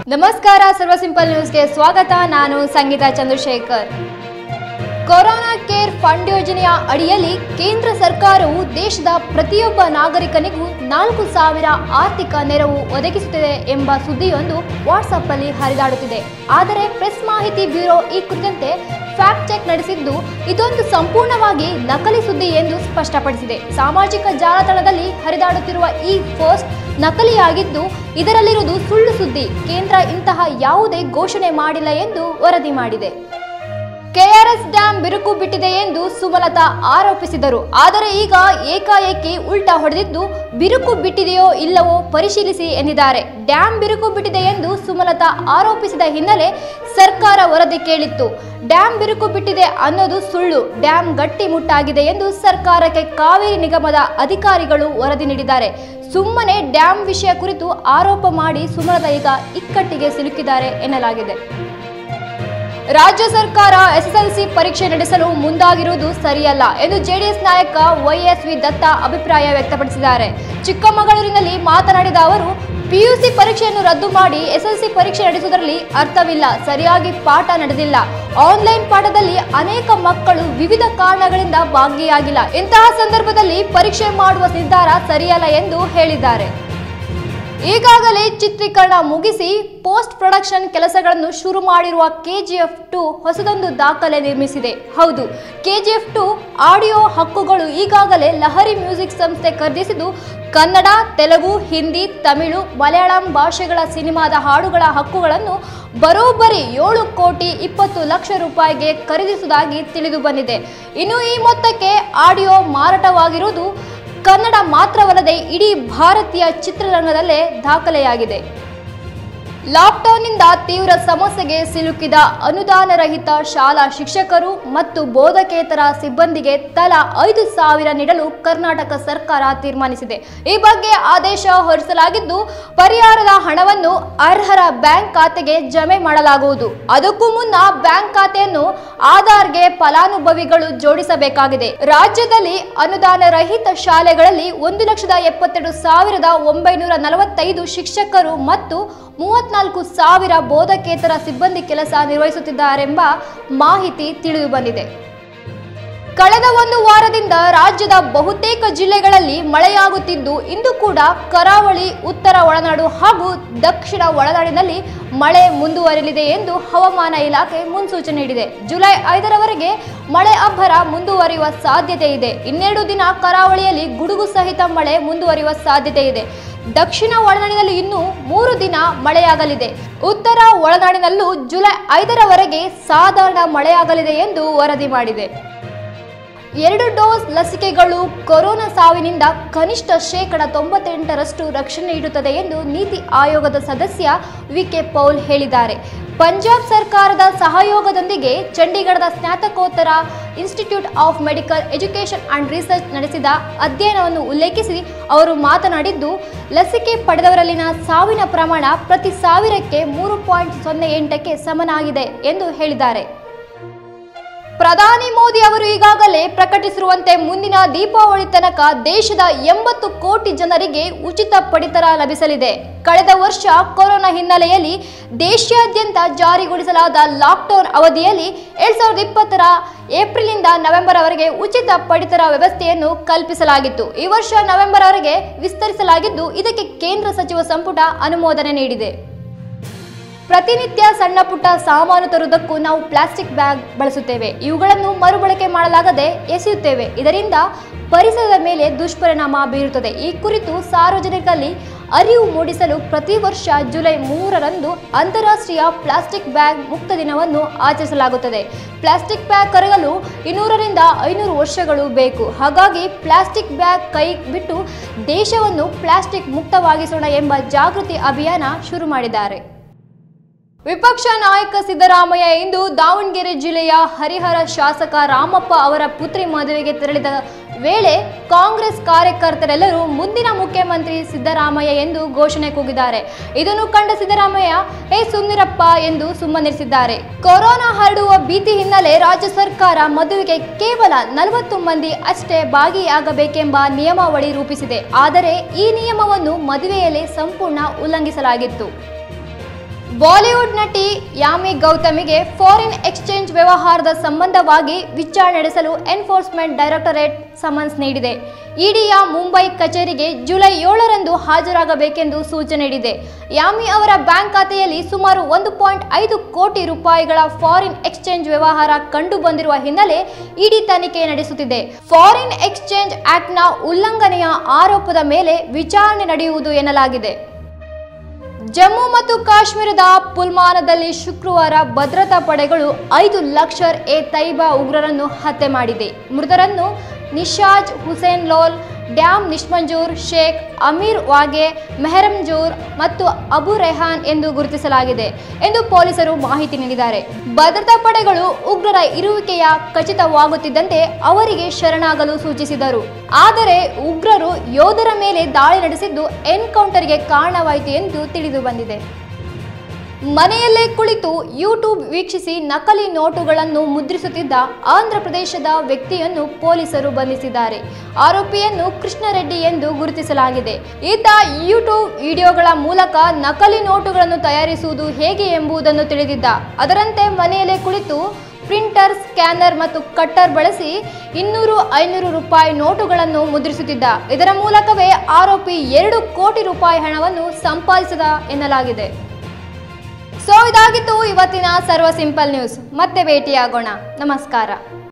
ನಮಸ್ಕಾರ ಸರ್ವ ಸಿಂಪಲ್ ನ್ಯೂಸ್ಗೆ ಸ್ವಾಗತ ನಾನು Sangeetha Chandrashekar corona care fund ಯೋಜನೆಯ ಅಡಿಯಲ್ಲಿ ಕೇಂದ್ರ ಸರ್ಕಾರವು ದೇಶದ ಪ್ರತಿಯೊಬ್ಬ ನಾಗರಿಕನಿಗೂ ನಾಲ್ಕು ಸಾವಿರ ಆರ್ಥಿಕ ನೆರವು ಒದಗಿಸುತ್ತಿದೆ ಎಂಬ ಸುದ್ದಿಯೊಂದು ವಾಟ್ಸಪ್ ಅಲ್ಲಿ ಹರಿದಾಡುತ್ತಿದೆ ಆದರೆ ಪ್ರೆಸ್ ಮಾಹಿತಿ ಬ್ಯೂರೋ ಈ ಕುರಿತಂತೆ ಫ್ಯಾಕ್ಟ್ ಚೆಕ್ ನಡೆಸಿದ್ದು ಇದೊಂದು ಸಂಪೂರ್ಣವಾಗಿ ನಕಲಿ ಸುದ್ದಿ ಎಂದು ಸ್ಪಷ್ಟಪಡಿಸಿದೆ ಸಾಮಾಜಿಕ ಜಾಲತಾಣದಲ್ಲಿ ಹರಿದಾಡುತ್ತಿರುವ ಈ ಪೋಸ್ಟ್ ನಕಲಿಯಾಗಿದ್ದು ಇದರಲ್ಲಿರುವುದು ಸುಳ್ಳು ಸುದ್ದಿ ಕೇಂದ್ರ ಇಂತಹ ಯಾವುದೇ ಘೋಷಣೆ ಮಾಡಿಲ್ಲ ಎಂದು ವರದಿ ಮಾಡಿದೆ ಕೆಆರ್ಎಸ್ ಡ್ಯಾಂ ಬಿರುಕು ಬಿಟ್ಟಿದೆ ಎಂದು ಸುಮಲತಾ ಆರೋಪಿಸಿದರು ಆದರೆ ಈಗ ಏಕಾಏಕಿ ಉಲ್ಟಾ ಹೊಡೆದಿದ್ದು ಬಿರುಕು ಬಿಟ್ಟಿದೆಯೋ ಇಲ್ಲವೋ ಪರಿಶೀಲಿಸಿ ಎಂದಿದ್ದಾರೆ ಡ್ಯಾಂ ಬಿರುಕು ಬಿಟ್ಟಿದೆ ಎಂದು ಸುಮಲತಾ ಆರೋಪಿಸಿದ ಹಿನ್ನೆಲೆ ಸರ್ಕಾರ ವರದಿ ಕೇಳಿತ್ತು ಡ್ಯಾಂ ಬಿರುಕು ಬಿಟ್ಟಿದೆ ಅನ್ನೋದು ಸುಳ್ಳು ಡ್ಯಾಂ ಗಟ್ಟಿಮುಟ್ಟಾಗಿದೆ ಎಂದು ಸರ್ಕಾರಕ್ಕೆ ಕಾವೇರಿ ನಿಗಮದ ಅಧಿಕಾರಿಗಳು ವರದಿ ನೀಡಿದ್ದಾರೆ ಸುಮ್ಮನೆ ಡ್ಯಾಂ ವಿಷಯ ಕುರಿತು ಆರೋಪ ಮಾಡಿ ಸುಮಲತಾ ಈಗ ಇಕ್ಕಟ್ಟಿಗೆ ಸಿಲುಕಿದ್ದಾರೆ ಎನ್ನಲಾಗಿದೆ ರಾಜ್ಯ ಸರ್ಕಾರ ಎಸ್ಎಸ್ಎಲ್ಸಿ ಪರೀಕ್ಷೆ ನಡೆಸಲು ಮುಂದಾಗಿರುವುದು ಸರಿಯಲ್ಲ ಎಂದು ಜೆಡಿಎಸ್ ನಾಯಕ ವೈಎಸ್ವಿ ದತ್ತ ಅಭಿಪ್ರಾಯ ವ್ಯಕ್ತಪಡಿಸಿದ್ದಾರೆ ಚಿಕ್ಕಮಗಳೂರಿನಲ್ಲಿ ಮಾತನಾಡಿದ ಅವರು ಪಿಯುಸಿ ಪರೀಕ್ಷೆಯನ್ನು ರದ್ದು ಮಾಡಿ ಎಸ್ಎಲ್ಸಿ ಪರೀಕ್ಷೆ ನಡೆಸುವುದರಲ್ಲಿ ಅರ್ಥವಿಲ್ಲ ಸರಿಯಾಗಿ ಪಾಠ ನಡೆದಿಲ್ಲ ಆನ್ಲೈನ್ ಪಾಠದಲ್ಲಿ ಅನೇಕ ಮಕ್ಕಳು ವಿವಿಧ ಕಾರಣಗಳಿಂದ ಭಾಗಿಯಾಗಿಲ್ಲ ಇಂತಹ ಸಂದರ್ಭದಲ್ಲಿ ಪರೀಕ್ಷೆ ಮಾಡುವ ನಿರ್ಧಾರ ಸರಿಯಲ್ಲ ಎಂದು ಹೇಳಿದ್ದಾರೆ ಈಗಾಗಲೇ ಚಿತ್ರೀಕರಣ ಮುಗಿಸಿ ಪೋಸ್ಟ್ ಪ್ರೊಡಕ್ಷನ್ ಕೆಲಸಗಳನ್ನು ಶುರು ಮಾಡಿರುವ ಕೆಜಿಎಫ್ ಟು ಹೊಸದೊಂದು ದಾಖಲೆ ನಿರ್ಮಿಸಿದೆ ಹೌದು ಕೆಜಿಎಫ್ ಟು ಆಡಿಯೋ ಹಕ್ಕುಗಳು ಈಗಾಗಲೇ ಲಹರಿ ಮ್ಯೂಸಿಕ್ ಸಂಸ್ಥೆ ಖರೀದಿಸಿದ್ದು ಕನ್ನಡ ತೆಲುಗು ಹಿಂದಿ ತಮಿಳು ಮಲಯಾಳಂ ಭಾಷೆಗಳ ಸಿನಿಮಾದ ಹಾಡುಗಳ ಹಕ್ಕುಗಳನ್ನು ಬರೋಬ್ಬರಿ ಏಳು ಕೋಟಿ ಇಪ್ಪತ್ತು ಲಕ್ಷ ರೂಪಾಯಿಗೆ ಖರೀದಿಸುವುದಾಗಿ ತಿಳಿದು ಬಂದಿದೆ ಇನ್ನು ಈ ಮೊತ್ತಕ್ಕೆ ಆಡಿಯೋ ಮಾರಾಟವಾಗಿರುವುದು ಕನ್ನಡ ಮಾತ್ರವಲ್ಲದೆ ಇಡೀ ಭಾರತೀಯ ಚಿತ್ರರಂಗದಲ್ಲೇ ದಾಖಲೆಯಾಗಿದೆ ಲಾಕ್ಡೌನ್ನಿಂದ ತೀವ್ರ ಸಮಸ್ಯೆಗೆ ಸಿಲುಕಿದ ಅನುದಾನರಹಿತ ಶಾಲಾ ಶಿಕ್ಷಕರು ಮತ್ತು ಬೋಧಕೇತರ ಸಿಬ್ಬಂದಿಗೆ ತಲಾ ಐದು ಸಾವಿರ ನೀಡಲು ಕರ್ನಾಟಕ ಸರ್ಕಾರ ತೀರ್ಮಾನಿಸಿದೆ ಈ ಬಗ್ಗೆ ಆದೇಶ ಹೊರಡಿಸಲಾಗಿದ್ದು ಪರಿಹಾರದ ಹಣವನ್ನು ಅರ್ಹರ ಬ್ಯಾಂಕ್ ಖಾತೆಗೆ ಜಮೆ ಮಾಡಲಾಗುವುದು ಅದಕ್ಕೂ ಮುನ್ನ ಬ್ಯಾಂಕ್ ಖಾತೆಯನ್ನು ಆಧಾರ್ಗೆ ಫಲಾನುಭವಿಗಳು ಜೋಡಿಸಬೇಕಾಗಿದೆ ರಾಜ್ಯದಲ್ಲಿ ಅನುದಾನ ರಹಿತ ಶಾಲೆಗಳಲ್ಲಿ ಒಂದು ಲಕ್ಷದ ಎಪ್ಪತ್ತೆರಡು ಸಾವಿರದ ಒಂಬೈನೂರ ನಲವತ್ತೈದು ಶಿಕ್ಷಕರು ಮತ್ತು ಮೂವತ್ನಾಲ್ಕು ಸಾವಿರ ಬೋಧಕೇತರ ಸಿಬ್ಬಂದಿ ಕೆಲಸ ನಿರ್ವಹಿಸುತ್ತಿದ್ದಾರೆಂಬ ಮಾಹಿತಿ ತಿಳಿದು ಬಂದಿದೆ ಕಳೆದ ಒಂದು ವಾರದಿಂದ ರಾಜ್ಯದ ಬಹುತೇಕ ಜಿಲ್ಲೆಗಳಲ್ಲಿ ಮಳೆಯಾಗುತ್ತಿದ್ದು ಇಂದು ಕೂಡ ಕರಾವಳಿ ಉತ್ತರ ಒಳನಾಡು ಹಾಗೂ ದಕ್ಷಿಣ ಒಳನಾಡಿನಲ್ಲಿ ಮಳೆ ಮುಂದುವರಿಯಲಿದೆ ಎಂದು ಹವಾಮಾನ ಇಲಾಖೆ ಮುನ್ಸೂಚನೆ ನೀಡಿದೆ ಜುಲೈ ಐದರವರೆಗೆ ಮಳೆ ಅಬ್ಬರ ಮುಂದುವರಿಯುವ ಸಾಧ್ಯತೆ ಇದೆ ಇನ್ನೆರಡು ದಿನ ಕರಾವಳಿಯಲ್ಲಿ ಗುಡುಗು ಸಹಿತ ಮಳೆ ಮುಂದುವರಿಯುವ ಸಾಧ್ಯತೆ ಇದೆ ದಕ್ಷಿಣ ಒಳನಾಡಿನಲ್ಲಿ ಇನ್ನೂ ಮೂರು ದಿನ ಮಳೆಯಾಗಲಿದೆ ಉತ್ತರ ಒಳನಾಡಿನಲ್ಲೂ ಜುಲೈ ಐದರವರೆಗೆ ಸಾಧಾರಣ ಮಳೆಯಾಗಲಿದೆ ಎಂದು ವರದಿ ಮಾಡಿದೆ ಎರಡು ಡೋಸ್ ಲಸಿಕೆಗಳು ಕೊರೋನಾ ಸಾವಿನಿಂದ ಕನಿಷ್ಠ ಶೇಕಡ ತೊಂಬತ್ತೆಂಟರಷ್ಟು ರಕ್ಷಣೆ ನೀಡುತ್ತದೆ ಎಂದು ನೀತಿ ಆಯೋಗದ ಸದಸ್ಯ ವಿಕೆ ಪೌಲ್ ಹೇಳಿದ್ದಾರೆ ಪಂಜಾಬ್ ಸರ್ಕಾರದ ಸಹಯೋಗದೊಂದಿಗೆ ಚಂಡೀಗಢದ ಸ್ನಾತಕೋತ್ತರ institute of medical education and research ನಡೆಸಿದ ಅಧ್ಯಯನವನ್ನು ಉಲ್ಲೇಖಿಸಿ ಅವರು ಮಾತನಾಡಿದ್ದು ಲಸಿಕೆ ಪಡೆದವರಲ್ಲಿನ ಸಾವಿನ ಪ್ರಮಾಣ ಪ್ರತಿ ಸಾವಿರಕ್ಕೆ ಮೂರು ಪಾಯಿಂಟ್ ಸೊನ್ನೆ ಎಂಟಕ್ಕೆ ಸಮನಾಗಿದೆ ಎಂದು ಹೇಳಿದ್ದಾರೆ ಪ್ರಧಾನಿ ಮೋದಿ ಅವರು ಈಗಾಗಲೇ ಪ್ರಕಟಿಸಿರುವಂತೆ ಮುಂದಿನ ದೀಪಾವಳಿ ತನಕ ದೇಶದ ಎಂಬತ್ತು ಕೋಟಿ ಜನರಿಗೆ ಉಚಿತ ಪಡಿತರ ಲಭಿಸಲಿದೆ ಕಳೆದ ವರ್ಷ ಕೊರೋನಾ ಹಿನ್ನೆಲೆಯಲ್ಲಿ ದೇಶಾದ್ಯಂತ ಜಾರಿಗೊಳಿಸಲಾದ ಲಾಕ್ಡೌನ್ ಅವಧಿಯಲ್ಲಿ ಎರಡ್ ಸಾವಿರದ ಇಪ್ಪತ್ತರ ಏಪ್ರಿಲ್ನಿಂದ ನವೆಂಬರ್ವರೆಗೆ ಉಚಿತ ಪಡಿತರ ವ್ಯವಸ್ಥೆಯನ್ನು ಕಲ್ಪಿಸಲಾಗಿತ್ತು ಈ ವರ್ಷ ನವೆಂಬರ್ವರೆಗೆ ವಿಸ್ತರಿಸಲಾಗಿದ್ದು ಇದಕ್ಕೆ ಕೇಂದ್ರ ಸಚಿವ ಸಂಪುಟ ಅನುಮೋದನೆ ನೀಡಿದೆ ಪ್ರತಿನಿತ್ಯ ಸಣ್ಣ ಪುಟ್ಟ ಸಾಮಾನು ತರುವುದಕ್ಕೂ ನಾವು ಪ್ಲಾಸ್ಟಿಕ್ ಬ್ಯಾಗ್ ಬಳಸುತ್ತೇವೆ ಇವುಗಳನ್ನು ಮರುಬಳಕೆ ಮಾಡಲಾಗದೆ ಎಸೆಯುತ್ತೇವೆ ಇದರಿಂದ ಪರಿಸರದ ಮೇಲೆ ದುಷ್ಪರಿಣಾಮ ಬೀರುತ್ತದೆ ಈ ಕುರಿತು ಸಾರ್ವಜನಿಕರಲ್ಲಿ ಅರಿವು ಮೂಡಿಸಲು ಪ್ರತಿ ವರ್ಷ ಜುಲೈ ಮೂರರಂದು ಅಂತಾರಾಷ್ಟ್ರೀಯ ಪ್ಲಾಸ್ಟಿಕ್ ಬ್ಯಾಗ್ ಮುಕ್ತ ದಿನವನ್ನು ಆಚರಿಸಲಾಗುತ್ತದೆ ಪ್ಲಾಸ್ಟಿಕ್ ಬ್ಯಾಗ್ ಕರಗಲು ಇನ್ನೂರರಿಂದ ಐನೂರು ವರ್ಷಗಳು ಬೇಕು ಹಾಗಾಗಿ ಪ್ಲಾಸ್ಟಿಕ್ ಬ್ಯಾಗ್ ಕೈ ಬಿಟ್ಟು ದೇಶವನ್ನು ಪ್ಲಾಸ್ಟಿಕ್ ಮುಕ್ತವಾಗಿಸೋಣ ಎಂಬ ಜಾಗೃತಿ ಅಭಿಯಾನ ಶುರು ಮಾಡಿದ್ದಾರೆ ವಿಪಕ್ಷ ನಾಯಕ ಸಿದ್ದರಾಮಯ್ಯ ಇಂದು ದಾವಣಗೆರೆ ಜಿಲ್ಲೆಯ ಹರಿಹರ ಶಾಸಕ ರಾಮಪ್ಪ ಅವರ ಪುತ್ರಿ ಮದುವೆಗೆ ತೆರಳಿದ ವೇಳೆ ಕಾಂಗ್ರೆಸ್ ಕಾರ್ಯಕರ್ತರೆಲ್ಲರೂ ಮುಂದಿನ ಮುಖ್ಯಮಂತ್ರಿ ಸಿದ್ದರಾಮಯ್ಯ ಎಂದು ಘೋಷಣೆ ಕೂಗಿದ್ದಾರೆ ಇದನ್ನು ಕಂಡ ಸಿದ್ದರಾಮಯ್ಯ ಏ ಸುಮ್ನಿರಪ್ಪ ಎಂದು ಸುಮ್ಮನಿರಿಸಿದ್ದಾರೆ ಕೊರೋನಾ ಹರಡುವ ಭೀತಿ ಹಿನ್ನೆಲೆ ರಾಜ್ಯ ಸರ್ಕಾರ ಮದುವೆಗೆ ಕೇವಲ ನಲವತ್ತು ಮಂದಿ ಅಷ್ಟೇ ಭಾಗಿಯಾಗಬೇಕೆಂಬ ನಿಯಮಾವಳಿ ರೂಪಿಸಿದೆ ಆದರೆ ಈ ನಿಯಮವನ್ನು ಮದುವೆಯಲ್ಲಿ ಸಂಪೂರ್ಣ ಉಲ್ಲಂಘಿಸಲಾಗಿತ್ತು ಬಾಲಿವುಡ್ ನಟಿ ಯಾಮಿ ಗೌತಮಿಗೆ ಫಾರಿನ್ ಎಕ್ಸ್ಚೇಂಜ್ ವ್ಯವಹಾರದ ಸಂಬಂಧವಾಗಿ ವಿಚಾರಣೆ ನಡೆಸಲು ಎನ್ಫೋರ್ಸ್ಮೆಂಟ್ ಡೈರೆಕ್ಟರೇಟ್ ಸಮನ್ಸ್ ನೀಡಿದೆ ಇಡಿಯ ಮುಂಬೈ ಕಚೇರಿಗೆ ಜುಲೈ ಏಳರಂದು ಹಾಜರಾಗಬೇಕೆಂದು ಸೂಚನೆ ನೀಡಿದೆ ಯಾಮಿ ಅವರ ಬ್ಯಾಂಕ್ ಖಾತೆಯಲ್ಲಿ ಸುಮಾರು ಒಂದು ಪಾಯಿಂಟ್ ಐದು ಕೋಟಿ ರೂಪಾಯಿಗಳ ಫಾರಿನ್ ಎಕ್ಸ್ಚೇಂಜ್ ವ್ಯವಹಾರ ಕಂಡು ಬಂದಿರುವ ಹಿನ್ನೆಲೆ ಇಡಿ ತನಿಖೆ ನಡೆಸುತ್ತಿದೆ ಫಾರಿನ್ ಎಕ್ಸ್ಚೇಂಜ್ ಆಕ್ಟ್ನ ಉಲ್ಲಂಘನೆಯ ಆರೋಪದ ಮೇಲೆ ವಿಚಾರಣೆ ನಡೆಯುವುದು ಎನ್ನಲಾಗಿದೆ ಜಮ್ಮು ಮತ್ತು ಕಾಶ್ಮೀರದ ಪುಲ್ವಾಮಾದಲ್ಲಿ ಶುಕ್ರವಾರ ಭದ್ರತಾ ಪಡೆಗಳು ಐದು ಲಕ್ಷರ್ ಎ ತೈಬಾ ಉಗ್ರರನ್ನು ಹತ್ಯೆ ಮಾಡಿದೆ ಮೃತರನ್ನು ನಿಶಾಜ್ ಹುಸೇನ್ ಲೋಲ್ ಡ್ಯಾಮ್ ನಿಷ್ಮಂಜೂರ್ ಶೇಖ್ ಅಮೀರ್ ವಾಗೆ ಮೆಹರಂಜೂರ್ ಮತ್ತು ಅಬು ರೆಹಾನ್ ಎಂದು ಗುರುತಿಸಲಾಗಿದೆ ಎಂದು ಪೊಲೀಸರು ಮಾಹಿತಿ ನೀಡಿದ್ದಾರೆ ಭದ್ರತಾ ಪಡೆಗಳು ಉಗ್ರರ ಇರುವಿಕೆಯ ಖಚಿತವಾಗುತ್ತಿದ್ದಂತೆ ಅವರಿಗೆ ಶರಣಾಗಲು ಸೂಚಿಸಿದರು ಆದರೆ ಉಗ್ರರು ಯೋಧರ ಮೇಲೆ ದಾಳಿ ನಡೆಸಿದ್ದು ಎನ್ಕೌಂಟರ್ಗೆ ಕಾರಣವಾಯಿತು ಎಂದು ತಿಳಿದು ಬಂದಿದೆ ಮನೆಯಲ್ಲೇ ಕುಳಿತು ಯೂಟ್ಯೂಬ್ ವೀಕ್ಷಿಸಿ ನಕಲಿ ನೋಟುಗಳನ್ನು ಮುದ್ರಿಸುತ್ತಿದ್ದ ಆಂಧ್ರ ಪ್ರದೇಶದ ವ್ಯಕ್ತಿಯನ್ನು ಪೊಲೀಸರು ಬಂಧಿಸಿದ್ದಾರೆ ಆರೋಪಿಯನ್ನು ಕೃಷ್ಣರೆಡ್ಡಿ ಎಂದು ಗುರುತಿಸಲಾಗಿದೆ ಈತ ಯೂಟ್ಯೂಬ್ ವಿಡಿಯೋಗಳ ಮೂಲಕ ನಕಲಿ ನೋಟುಗಳನ್ನು ತಯಾರಿಸುವುದು ಹೇಗೆ ಎಂಬುದನ್ನು ತಿಳಿದಿದ್ದ ಅದರಂತೆ ಮನೆಯಲ್ಲೇ ಕುಳಿತು ಪ್ರಿಂಟರ್ ಸ್ಕ್ಯಾನರ್ ಮತ್ತು ಕಟ್ಟರ್ ಬಳಸಿ ಇನ್ನೂರು ಐನೂರು ರೂಪಾಯಿ ನೋಟುಗಳನ್ನು ಮುದ್ರಿಸುತ್ತಿದ್ದ ಇದರ ಮೂಲಕವೇ ಆರೋಪಿ ಎರಡು ಕೋಟಿ ರೂಪಾಯಿ ಹಣವನ್ನು ಸಂಪಾದಿಸಿದ ಎನ್ನಲಾಗಿದೆ ಸೊ ಇದಾಗಿತ್ತು ಇವತ್ತಿನ ಸರ್ವ ಸಿಂಪಲ್ ನ್ಯೂಸ್ ಮತ್ತೆ ಭೇಟಿಯಾಗೋಣ ನಮಸ್ಕಾರ